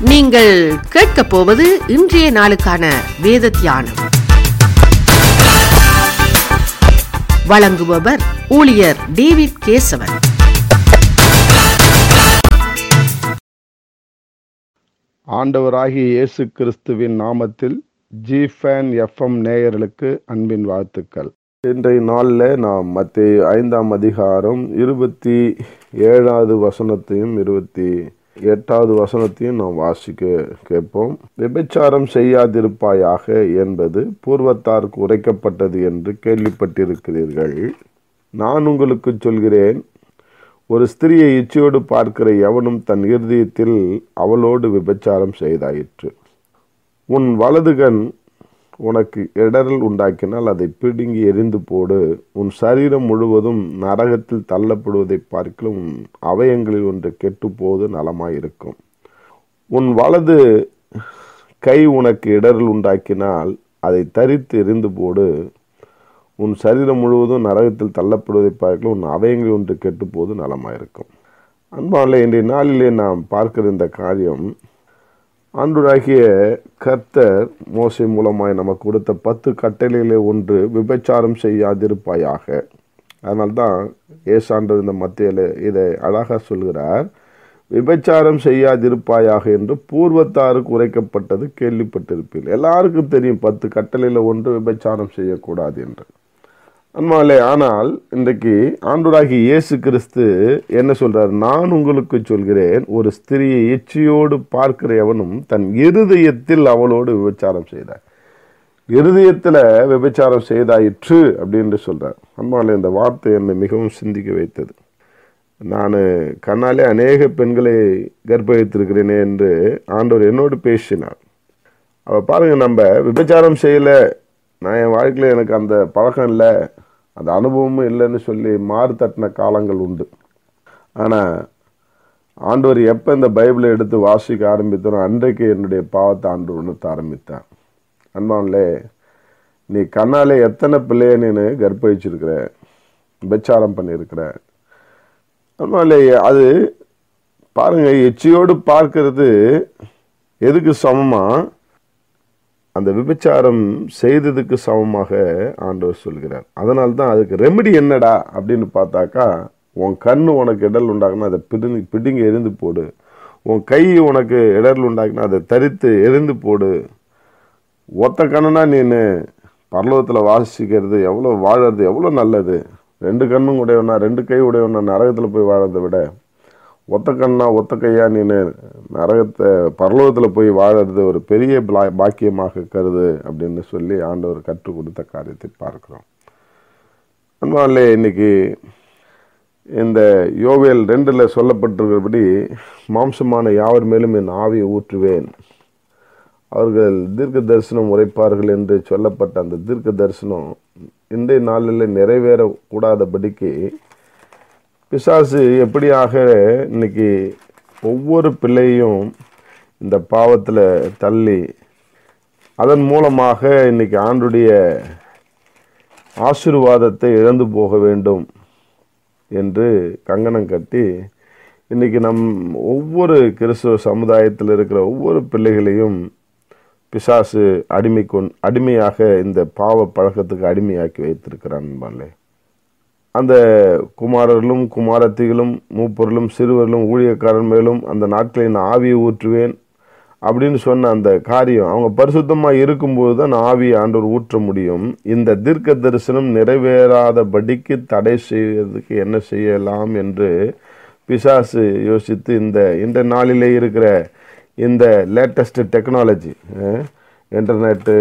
நீங்கள் கேட்கப் போவது இன்றைய நாளுக்கான வேத தியானம் வழங்குபவர் ஊழியர் டேவிட் கேசவன் ஆண்டவராகிய இயேசு கிறிஸ்துவின் நாமத்தில் ஜிஃபேன் எஃப்எம் நேயர்களுக்கு அன்பின் வாழ்த்துக்கள் இன்றைய நாளில் நாம் மத்திய ஐந்தாம் அதிகாரம் இருபத்தி ஏழாவது வசனத்தையும் இருபத்தி எட்டாவது வசனத்தையும் நாம் வாசிக்க கேட்போம் விபச்சாரம் செய்யாதிருப்பாயாக என்பது பூர்வத்தாருக்கு உரைக்கப்பட்டது என்று கேள்விப்பட்டிருக்கிறீர்கள் நான் உங்களுக்கு சொல்கிறேன் ஒரு ஸ்திரியை இச்சையோடு பார்க்கிற எவனும் தன் இருதயத்தில் அவளோடு விபச்சாரம் செய்தாயிற்று உன் வலதுகன் உனக்கு இடரல் உண்டாக்கினால் அதை பிடுங்கி எரிந்து போடு உன் சரீரம் முழுவதும் நரகத்தில் தள்ளப்படுவதை பார்க்கலும் உன் அவயங்களில் ஒன்று கெட்டுப்போது நலமாயிருக்கும் உன் வலது கை உனக்கு இடரல் உண்டாக்கினால் அதை தரித்து எரிந்து போடு உன் சரீரம் முழுவதும் நரகத்தில் தள்ளப்படுவதை பார்க்கல உன் அவயங்கள் ஒன்று கெட்டுப்போது நலமாயிருக்கும் அன்பால இன்றைய நாளிலே நாம் பார்க்கிற இந்த காரியம் ஆண்டுராகிய கர்த்தர் மோசை மூலமாய் நமக்கு கொடுத்த பத்து கட்டளையிலே ஒன்று விபச்சாரம் செய்யாதிருப்பாயாக அதனால்தான் ஏசாண்டர் இந்த மத்தியில் இதை அழகாக சொல்கிறார் விபச்சாரம் செய்யாதிருப்பாயாக என்று பூர்வத்தாருக்கு உரைக்கப்பட்டது கேள்விப்பட்டிருப்பீர்கள் எல்லாருக்கும் தெரியும் பத்து கட்டளையில் ஒன்று விபச்சாரம் செய்யக்கூடாது என்று அன்பாலே ஆனால் இன்றைக்கு ஆண்டுராகி இயேசு கிறிஸ்து என்ன சொல்றார் நான் உங்களுக்கு சொல்கிறேன் ஒரு ஸ்திரியை இச்சையோடு பார்க்கிற எவனும் தன் இருதயத்தில் அவளோடு விபச்சாரம் செய்தார் இருதயத்தில் விபச்சாரம் செய்தாயிற்று அப்படின்னு சொல்றார் அன்பாலே இந்த வார்த்தை என்னை மிகவும் சிந்திக்க வைத்தது நான் கண்ணாலே அநேக பெண்களை கர்ப்பகித்திருக்கிறேனே என்று ஆண்டவர் என்னோடு பேசினார் அவ பாருங்க நம்ம விபச்சாரம் செய்யலை நான் என் வாழ்க்கையில் எனக்கு அந்த பழக்கம் இல்லை அந்த அனுபவமும் இல்லைன்னு சொல்லி மாறு தட்டின காலங்கள் உண்டு ஆனால் ஆண்டவர் எப்போ இந்த பைபிளை எடுத்து வாசிக்க ஆரம்பித்தனோ அன்றைக்கு என்னுடைய பாவத்தை ஆண்டு உணர்த்த ஆரம்பித்தான் அன்பான்லே நீ கண்ணாலே எத்தனை பிள்ளைய நீனு கர்ப்பழிச்சிருக்கிற விபச்சாரம் பண்ணியிருக்கிற அன்பான்லே அது பாருங்க எச்சியோடு பார்க்கறது எதுக்கு சமமாக அந்த விபச்சாரம் செய்ததுக்கு சமமாக ஆண்டவர் சொல்கிறார் அதனால தான் அதுக்கு ரெமெடி என்னடா அப்படின்னு பார்த்தாக்கா உன் கண்ணு உனக்கு இடல் உண்டாக்குனா அதை பிடுங்கி பிடுங்கி எரிந்து போடு உன் கை உனக்கு இடல் உண்டாக்குனா அதை தரித்து எரிந்து போடு ஒத்த கண்ணனா நீனு பரலோகத்தில் வாசிக்கிறது எவ்வளோ வாழறது எவ்வளோ நல்லது ரெண்டு கண்ணும் உடையவனா ரெண்டு கை உடையவனா நரகத்தில் போய் வாழறதை விட ஒத்த கண்ணா ஒத்த கையா நீனு நரகத்தை பரலோகத்தில் போய் வாழறது ஒரு பெரிய பிளா- பாக்கியமாக கருது அப்படின்னு சொல்லி ஆண்டவர் கற்றுக் கொடுத்த காரியத்தை பார்க்கிறோம் அன்பாலே இன்னைக்கு இந்த யோவேல் ரெண்டில் சொல்லப்பட்டிருக்கிறபடி மாம்சமான யாவர் மேலும் என் ஆவியை ஊற்றுவேன் அவர்கள் தீர்க்க தரிசனம் உரைப்பார்கள் என்று சொல்லப்பட்ட அந்த தீர்க்க தரிசனம் இன்றைய நாளில் நிறைவேறக்கூடாதபடிக்கு பிசாசு எப்படியாக இன்னைக்கு ஒவ்வொரு பிள்ளையும் இந்த பாவத்தில் தள்ளி அதன் மூலமாக இன்னைக்கு ஆண்டுடைய ஆசீர்வாதத்தை இழந்து போக வேண்டும் என்று கங்கணம் கட்டி இன்னைக்கு நம் ஒவ்வொரு கிறிஸ்துவ சமுதாயத்தில் இருக்கிற ஒவ்வொரு பிள்ளைகளையும் பிசாசு அடிமை கொண் அடிமையாக இந்த பாவ பழக்கத்துக்கு அடிமையாக்கி வைத்திருக்கிறான் என்பாங்களே அந்த குமாரர்களும் குமாரத்திகளும் மூப்பொருளும் சிறுவர்களும் ஊழியக்காரன் மேலும் அந்த நாட்களில் நான் ஆவியை ஊற்றுவேன் அப்படின்னு சொன்ன அந்த காரியம் அவங்க பரிசுத்தமாக இருக்கும்போது தான் நான் ஆவியை ஆண்டவர் ஊற்ற முடியும் இந்த தீர்க்க தரிசனம் நிறைவேறாதபடிக்கு தடை செய்வதற்கு என்ன செய்யலாம் என்று பிசாசு யோசித்து இந்த இந்த நாளிலே இருக்கிற இந்த லேட்டஸ்ட் டெக்னாலஜி இன்டர்நெட்டு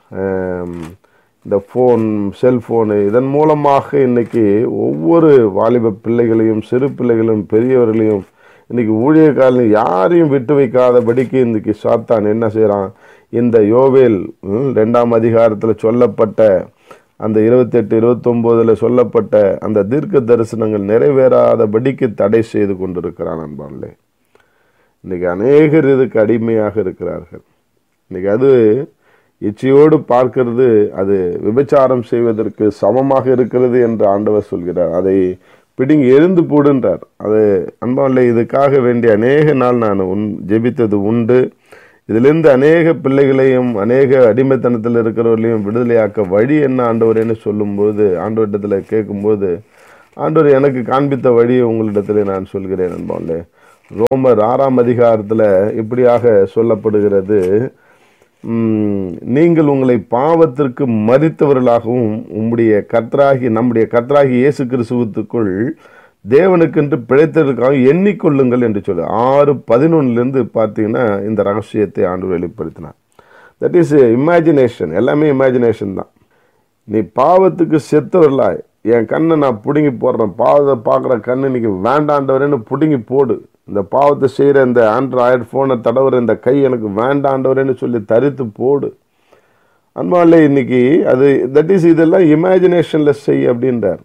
இந்த ஃபோன் செல்ஃபோனு இதன் மூலமாக இன்னைக்கு ஒவ்வொரு வாலிப பிள்ளைகளையும் சிறு பிள்ளைகளையும் பெரியவர்களையும் இன்னைக்கு ஊழியக்காரன் யாரையும் விட்டு வைக்காதபடிக்கு இன்னைக்கு சாத்தான் என்ன செய்கிறான் இந்த யோவேல் ம், ரெண்டாம் அதிகாரத்தில் சொல்லப்பட்ட அந்த இருபத்தெட்டு இருபத்தொம்போதில் சொல்லப்பட்ட அந்த தீர்க்க தரிசனங்கள் நிறைவேறாதபடிக்கு தடை செய்து கொண்டிருக்கிறான் அன்பான்லே இன்னைக்கு அநேகர் இதுக்கு அடிமையாக இருக்கிறார்கள் இன்னைக்கு அது இச்சையோடு பார்க்கிறது அது விபச்சாரம் செய்வதற்கு சமமாக இருக்கிறது என்று ஆண்டவர் சொல்கிறார் அதை பிடுங்கி எழுந்து போடுன்றார் அது அன்பாவில் இதுக்காக வேண்டிய அநேக நாள் நான் உன் ஜெபித்தது உண்டு இதிலிருந்து அநேக பிள்ளைகளையும் அநேக அடிமைத்தனத்தில் இருக்கிறவர்களையும் விடுதலையாக்க வழி என்ன ஆண்டவரேன்னு சொல்லும்போது ஆண்டவரிடத்தில் கேட்கும்போது ஆண்டவர் எனக்கு காண்பித்த வழியை உங்களிடத்தில் நான் சொல்கிறேன் நண்பர்களே ரோமர் ஆறாம் அதிகாரத்தில் இப்படியாக சொல்லப்படுகிறது உம், நீங்கள் உங்களை பாவத்திற்கு மறித்தவர்களாகவும் உம்முடைய கர்த்தராகி நம்முடைய கர்த்தராகி இயேசு கிறிஸ்துவுக்குள் தேவனுக்கென்று பிழைத்ததற்காக எண்ணிக்கொள்ளுங்கள் என்று சொல்லு ஆறு பதினொன்னுலேருந்து பார்த்தீங்கன்னா இந்த ரகசியத்தை ஆண்டு வெளிப்படுத்தினார் தட் இஸ் இமேஜினேஷன் எல்லாமே இமேஜினேஷன் தான் நீ பாவத்துக்கு செத்தவர்களாய் என் கண்ணை நான் பிடுங்கி போடுறேன் பாவத்தை பார்க்குற கண்ணு இன்னைக்கு வேண்டாண்டவரேன்னு பிடுங்கி போடு இந்த பாவத்தை செய்கிற இந்த ஆண்ட்ராய்டு ஃபோனை தடவுற இந்த கை எனக்கு வேண்டாண்டவரேன்னு சொல்லி தரித்து போடு அன்பாலே இன்னைக்கு அது தட் இஸ் இதெல்லாம் இமேஜினேஷனில் செய் அப்படின்றார்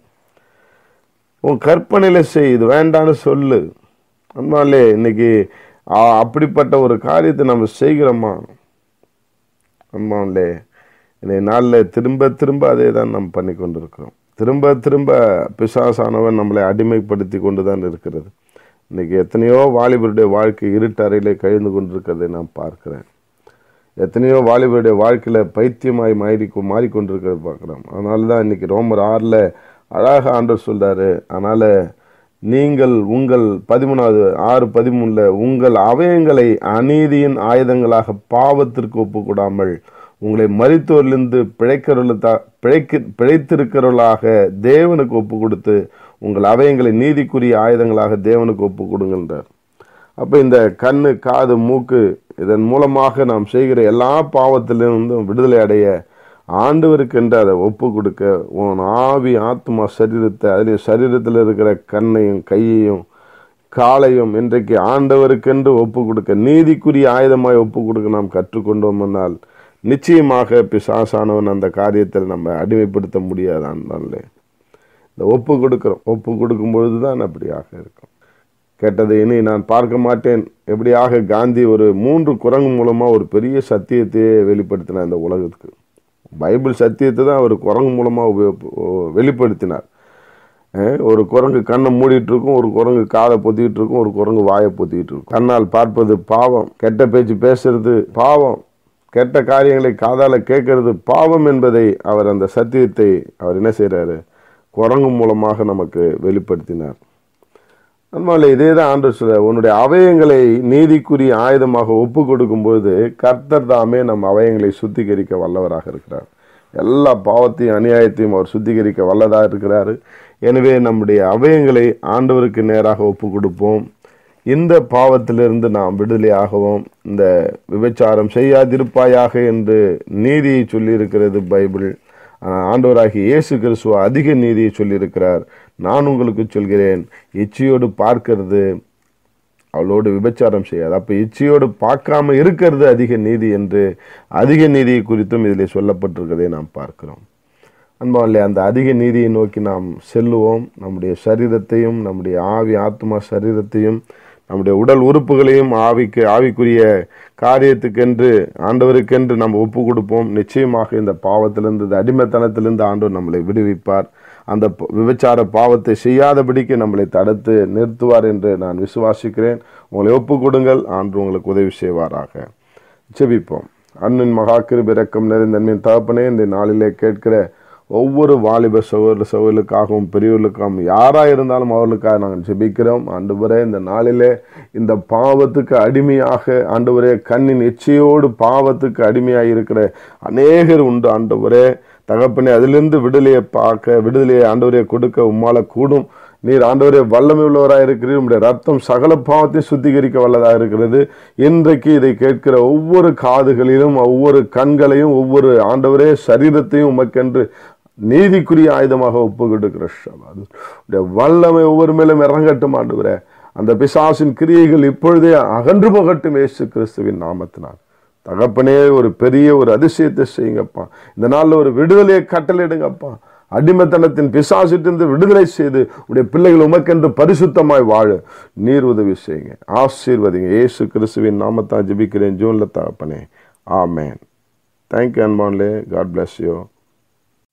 உன் கற்பனையில் செய் இது வேண்டான்னு சொல்லு அன்பாலே இன்னைக்கு ஆ, அப்படிப்பட்ட ஒரு காரியத்தை நம்ம செய்கிறோமா அம்மாவிலே இன்னைய நாளில் திரும்ப திரும்ப அதே தான் நம்ம பண்ணி கொண்டிருக்கிறோம் திரும்ப திரும்ப பிசாசானவன் நம்மளை அடிமைப்படுத்தி கொண்டு தான் இருக்கிறது இன்னைக்கு எத்தனையோ வாலிபருடைய வாழ்க்கை இருட்டறையிலே கழிந்து கொண்டிருக்கிறதை நான் பார்க்கிறேன் எத்தனையோ வாலிபருடைய வாழ்க்கையில் பைத்தியமாய் மாறி மாறிக்கொண்டிருக்கிறத பார்க்குறோம் அதனால தான் இன்னைக்கு ரோமர் ஆறில் அழகாக ஆண்டவர் சொல்றாரு அதனால் நீங்கள் உங்கள் பதிமூணாவது ஆறு பதிமூணில் உங்கள் அவயங்களை அநீதியின் ஆயுதங்களாக பாவத்திற்கு ஒப்புக்கூடாமல் உங்களை மரித்தோரிலிருந்து பிழைக்கிறவர்களா பிழைக்க பிழைத்திருக்கிறவர்களாக தேவனுக்கு ஒப்பு கொடுத்து உங்கள் அவயங்களை நீதிக்குரிய ஆயுதங்களாக தேவனுக்கு ஒப்பு கொடுங்கன்றார் அப்போ இந்த கண்ணு காது மூக்கு இதன் மூலமாக நாம் செய்கிற எல்லா பாவத்திலிருந்தும் விடுதலை அடைய ஆண்டவருக்கென்று அதை ஒப்பு கொடுக்க உன் ஆவி ஆத்மா சரீரத்தை அதில் சரீரத்தில் இருக்கிற கண்ணையும் கையையும் காலையும் இன்றைக்கு ஆண்டவருக்கென்று ஒப்பு கொடுக்க நீதிக்குரிய ஆயுதமாய் ஒப்பு கொடுக்க நாம் கற்றுக்கொண்டோம்னால் நிச்சயமாக பிசாசானவன் அந்த காரியத்தில் நம்ம அடிமைப்படுத்த முடியாது ஆண்டாலே இந்த ஒப்பு கொடுக்குறோம் ஒப்பு கொடுக்கும் பொழுது தான் அப்படியாக இருக்கும் கேட்டதை இனி நான் பார்க்க மாட்டேன் எப்படியாக காந்தி ஒரு மூன்று குரங்கு மூலமாக ஒரு பெரிய சத்தியத்தையே வெளிப்படுத்தினார் இந்த உலகத்துக்கு பைபிள் சத்தியத்தை தான் அவர் குரங்கு மூலமாக வெளிப்படுத்தினார் அஹ் ஒரு குரங்கு கண்ணை மூடிட்டு இருக்கும் ஒரு குரங்கு காதை பொத்திக்கிட்டு இருக்கும் ஒரு குரங்கு வாயை பொத்திக்கிட்டு இருக்கும் கண்ணால் பார்ப்பது பாவம் கெட்ட பேச்சு பேசுறது பாவம் கெட்ட காரியங்களை காதால கேட்கறது பாவம் என்பதை அவர் அந்த சத்தியத்தை அவர் என்ன செய்றாரு குரங்கு மூலமாக நமக்கு வெளிப்படுத்தினார் அன்பாலே இதே தான் ஆண்டு சொல்ற உன்னுடைய அவயங்களை நீதிக்குரிய ஆயுதமாக ஒப்பு கொடுக்கும்போது கர்த்தர் தாமே நம் அவயங்களை சுத்திகரிக்க வல்லவராக இருக்கிறார் எல்லா பாவத்தையும் அநியாயத்தையும் அவர் சுத்திகரிக்க வல்லதாக இருக்கிறாரு எனவே நம்முடைய அவயங்களை ஆண்டவருக்கு நேராக ஒப்பு கொடுப்போம் இந்த பாவத்திலிருந்து நாம் விடுதலையாகவும் இந்த விபச்சாரம் செய்யாதிருப்பாயாக என்று நீதியை சொல்லியிருக்கிறது பைபிள் ஆனால் ஆண்டவராகிய இயேசு கிறிஸ்துவ அதிக நீதியை சொல்லியிருக்கிறார் நான் உங்களுக்கு சொல்கிறேன் இச்சையோடு பார்க்கிறது அவளோடு விபச்சாரம் செய்யாது அப்போ இச்சையோடு பார்க்காம இருக்கிறது அதிக நீதி என்று அதிக நீதியை குறித்தும் இதில் சொல்லப்பட்டிருக்கிறதை நாம் பார்க்கிறோம் அன்பாலே அந்த அதிக நீதியை நோக்கி நாம் செல்லுவோம் நம்முடைய சரீரத்தையும் நம்முடைய ஆவி ஆத்மா சரீரத்தையும் நம்முடைய உடல் உறுப்புகளையும் ஆவிக்கு ஆவிக்குரிய காரியத்துக்கென்று ஆண்டவருக்கென்று நம்ம ஒப்பு கொடுப்போம் நிச்சயமாக இந்த பாவத்திலிருந்து இந்த அடிமைத்தனத்திலிருந்து ஆண்டவர் நம்மளை விடுவிப்பார் அந்த ப- விபச்சார பாவத்தை செய்யாதபடிக்கு நம்மளை தடுத்து நிறுத்துவார் என்று நான் விசுவாசிக்கிறேன் உங்களை ஒப்பு கொடுங்கள் ஆண்டு உங்களுக்கு உதவி செய்வாராக ஜெபிப்போம் அன்னின் மகா கிருபை இரக்கம் நிறைந்த அன்பின் தகப்பனே இந்த நாளிலே கேட்கிற ஒவ்வொரு வாலிப சகோதர சகோதரர்களுக்காகவும் பெரியவர்களுக்காகவும் யாராக இருந்தாலும் அவர்களுக்காக நாங்கள் ஜெபிக்கிறோம் ஆண்டவரே இந்த நாளிலே இந்த பாவத்துக்கு அடிமையாக ஆண்டவரே கண்ணின் இச்சையோடு பாவத்துக்கு அடிமையாக இருக்கிற அநேகர் உண்டு ஆண்டவரே தகப்பனே அதிலிருந்து விடுதலையை பார்க்க விடுதலையை ஆண்டவரே கொடுக்க உம்மால கூடும் நீர் ஆண்டவரே வல்லமை உள்ளவராக இருக்கிறீர் உம்முடைய ரத்தம் சகல பாவத்தையும் சுத்திகரிக்க வல்லதாக இருக்கிறது இன்றைக்கு இதை கேட்கிற ஒவ்வொரு காதுகளிலும் ஒவ்வொரு கண்களையும் ஒவ்வொரு ஆண்டவரே சரீரத்தையும் உமக்கென்று நீதிக்குரிய ஆயுதமாக ஒப்பு கொடுக்கிற ஷபாது. உம்முடைய வல்லமை ஒவ்வொரு மேலும் இறங்கட்டும் ஆண்டவரே அந்த பிசாசின் கிரியைகள் இப்பொழுதே அகன்று போகட்டும் இயேசு கிறிஸ்துவின் நாமத்தினால் தகப்பனே ஒரு பெரிய ஒரு அதிசயத்தை செய்யுங்கப்பா இந்த நாள்ல ஒரு விடுதலையை கட்டளையிடுங்கப்பா அடிமைத்தனத்தின் பிசாசிட்டிருந்து விடுதலை செய்து உடைய பிள்ளைகள் உமக்கென்று பரிசுத்தமாய் வாழ நீர் உதவி செய்யுங்க ஆசீர்வதிங்க இயேசு கிறிஸ்துவின் நாமத்தான் ஜெபிக்கிறேன் ஜூன்ல தகப்பனே ஆமேன் தேங்க்யூ அன்பான்லே காட் bless யூ